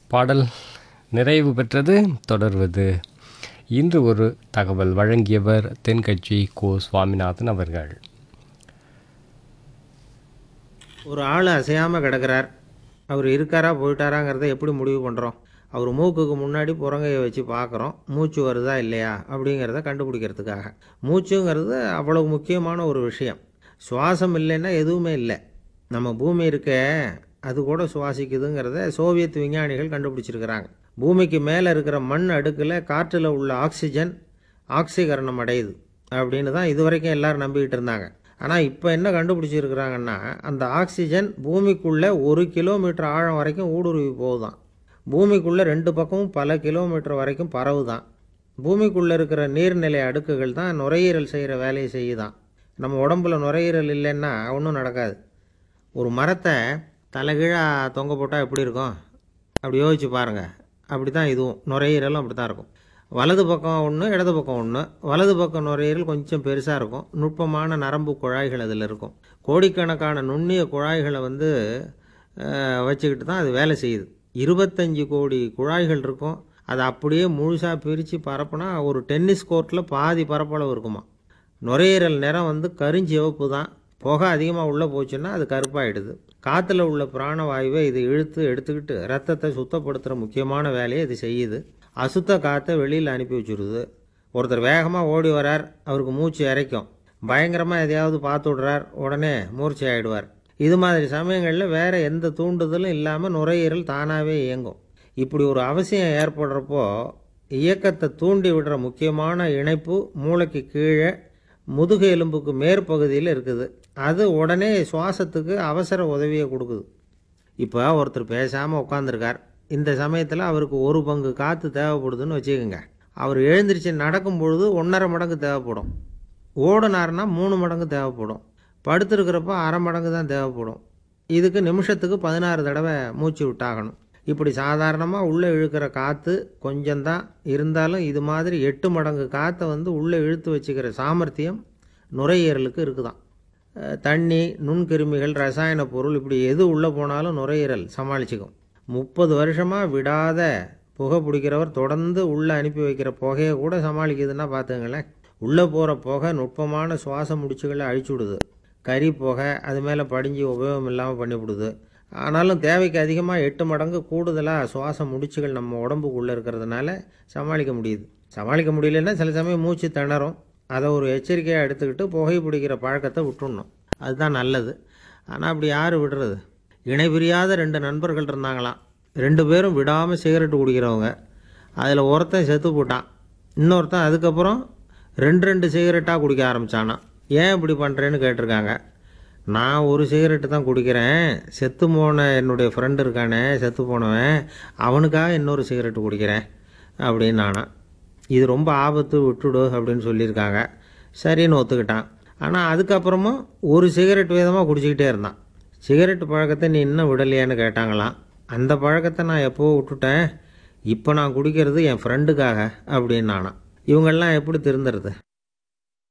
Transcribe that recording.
பாடல் நிறைவு பெற்றது தொடர்வது இன்று ஒரு தகவல் வழங்கியவர் தென்கட்சி கோ சுவாமிநாதன் அவர்கள் ஒரு ஆள் அசையாமல் கிடக்கிறார் அவர் இருக்காரா போயிட்டாராங்கிறத எப்படி முடிவு பண்ணுறோம் அவர் மூக்குக்கு முன்னாடி புறங்கையை வச்சு பார்க்குறோம் மூச்சு வருதா இல்லையா அப்படிங்கிறத கண்டுபிடிக்கிறதுக்காக மூச்சுங்கிறது அவ்வளவு முக்கியமான ஒரு விஷயம் சுவாசம் இல்லைன்னா எதுவுமே இல்லை நம்ம பூமி இருக்க அது கூட சுவாசிக்குதுங்கிறத சோவியத் விஞ்ஞானிகள் கண்டுபிடிச்சிருக்கிறாங்க பூமிக்கு மேலே இருக்கிற மண் அடுக்கில் காற்றில் உள்ள ஆக்சிஜன் ஆக்சிகரணம் அடையுது அப்படின்னு தான் இதுவரைக்கும் எல்லாரும் நம்பிக்கிட்டு இருந்தாங்க ஆனால் இப்போ என்ன கண்டுபிடிச்சிருக்கிறாங்கன்னா அந்த ஆக்சிஜன் பூமிக்குள்ளே ஒரு கிலோமீட்டர் ஆழம் வரைக்கும் ஊடுருவி போகுதான் பூமிக்குள்ளே ரெண்டு பக்கமும் பல கிலோமீட்டர் வரைக்கும் பரவுதான் பூமிக்குள்ளே இருக்கிற நீர்நிலை அடுக்குகள் தான் நுரையீரல் செய்கிற வேலையை செய்யுதான் நம்ம உடம்புல நுரையீரல் இல்லைன்னா ஒன்றும் நடக்காது ஒரு மரத்தை தலைகீழாக தொங்க போட்டால் எப்படி இருக்கும் அப்படி யோசிச்சு பாருங்கள் அப்படி தான் இதுவும் நுரையீரலும் அப்படி தான் இருக்கும் வலது பக்கம் ஒன்று இடது பக்கம் ஒன்று வலது பக்கம் நுரையீரல் கொஞ்சம் பெருசாக இருக்கும் நுட்பமான நரம்பு குழாய்கள் அதில் இருக்கும் கோடிக்கணக்கான நுண்ணிய குழாய்களை வந்து அஹ், வச்சுக்கிட்டு தான் அது வேலை செய்யுது இருபத்தஞ்சி கோடி குழாய்கள் இருக்கும் அதை அப்படியே முழுசாக பிரித்து பரப்புனா ஒரு டென்னிஸ் கோர்ட்டில் பாதி பரப்பளவு இருக்குமா நுரையீரல் நிறம் வந்து கருஞ்சிவப்பு தான் புகை அதிகமாக உள்ளே போச்சுன்னா அது கருப்பாயிடுது காற்றுல உள்ள பிராணவாயுவை இது இழுத்து எடுத்துக்கிட்டு ரத்தத்தை சுத்தப்படுத்துகிற முக்கியமான வேலையை இது செய்யுது அசுத்த காற்றை வெளியில் அனுப்பி வச்சுருது ஒருத்தர் வேகமாக ஓடி வரார் அவருக்கு மூச்சு இறைக்கும் பயங்கரமாக எதையாவது பார்த்து விடுறார் உடனே மூர்ச்சி ஆகிடுவார் இது மாதிரி சமயங்களில் வேறு எந்த தூண்டுதலும் இல்லாமல் நுரையீரல் தானாகவே இயங்கும் இப்படி ஒரு அவசியம் ஏற்படுறப்போ இயக்கத்தை தூண்டி விடுற முக்கியமான இணைப்பு மூளைக்கு கீழே முதுகு எலும்புக்கு மேற்பகுதியில் இருக்குது அது உடனே சுவாசத்துக்கு அவசர உதவியை கொடுக்குது இப்போ ஒருத்தர் பேசாமல் உட்காந்துருக்கார் இந்த சமயத்தில் அவருக்கு ஒரு பங்கு காற்று தேவைப்படுதுன்னு வச்சுக்கோங்க அவர் எழுந்திரிச்சு நடக்கும் பொழுது ஒன்றரை மடங்கு தேவைப்படும் ஓடினார்னா மூணு மடங்கு தேவைப்படும் படுத்திருக்கிறப்ப அரை மடங்கு தான் தேவைப்படும் இதுக்கு நிமிஷத்துக்கு பதினாறு தடவை மூச்சு விட்டாகணும் இப்படி சாதாரணமாக உள்ளே இழுக்கிற காற்று கொஞ்சம்தான் இருந்தாலும் இது மாதிரி எட்டு மடங்கு காற்றை வந்து உள்ளே இழுத்து வச்சுக்கிற சாமர்த்தியம் நுரையீரலுக்கு இருக்குதாம் அஹ் தண்ணி நுண்கிருமிகள் ரசாயன பொருள் இப்படி எது உள்ளே போனாலும் நுரையீரல் சமாளிச்சுக்கும் முப்பது வருஷமாக விடாத புகை பிடிக்கிறவர் தொடர்ந்து உள்ளே அனுப்பி வைக்கிற புகையை கூட சமாளிக்குதுன்னா பார்த்துங்களேன் உள்ளே போகிற புகை நுட்பமான சுவாச முடிச்சுகளை அழிச்சு விடுது கறி புகை அது மேலே படிஞ்சு உபயோகம் இல்லாமல் பண்ணிவிடுது ஆனாலும் தேவைக்கு அதிகமாக எட்டு மடங்கு கூடுதலாக சுவாச முடிச்சுகள் நம்ம உடம்புக்குள்ளே இருக்கிறதுனால சமாளிக்க முடியுது சமாளிக்க முடியலன்னா சில சமயம் மூச்சு திணறும் அதை ஒரு எச்சரிக்கையாக எடுத்துக்கிட்டு புகை பிடிக்கிற பழக்கத்தை விட்டுடணும் அதுதான் நல்லது ஆனால் அப்படி யார் விடுறது இணை பிரியாத ரெண்டு நண்பர்கள் இருந்தாங்களாம் ரெண்டு பேரும் விடாமல் சிகரெட் குடிக்கிறவங்க அதில் ஒருத்தன் செத்து போட்டான் இன்னொருத்தன் அதுக்கப்புறம் ரெண்டு ரெண்டு சிகரெட்டாக குடிக்க ஆரம்பித்தானான் ஏன் இப்படி பண்ணுறேன்னு கேட்டிருக்காங்க நான் ஒரு சிகரெட்டு தான் குடிக்கிறேன் செத்து போன என்னுடைய ஃப்ரெண்டு இருக்கானே செத்து போனவன் அவனுக்காக இன்னொரு சிகரெட்டு குடிக்கிறேன் அப்படின்னு நானான் இது ரொம்ப ஆபத்து விட்டுடு அப்படின்னு சொல்லியிருக்காங்க சரின்னு ஒத்துக்கிட்டான் ஆனால் அதுக்கப்புறமும் ஒரு சிகரெட் விதமாக குடிச்சிக்கிட்டே இருந்தான் சிகரெட் பழக்கத்தை நீ இன்னும் விடலையான்னு கேட்டாங்களாம் அந்த பழக்கத்தை நான் எப்போ விட்டுட்டேன் இப்போ நான் குடிக்கிறது என் ஃப்ரெண்டுக்காக அப்படின்னு நானான் இவங்கெல்லாம் எப்படி திருந்துறது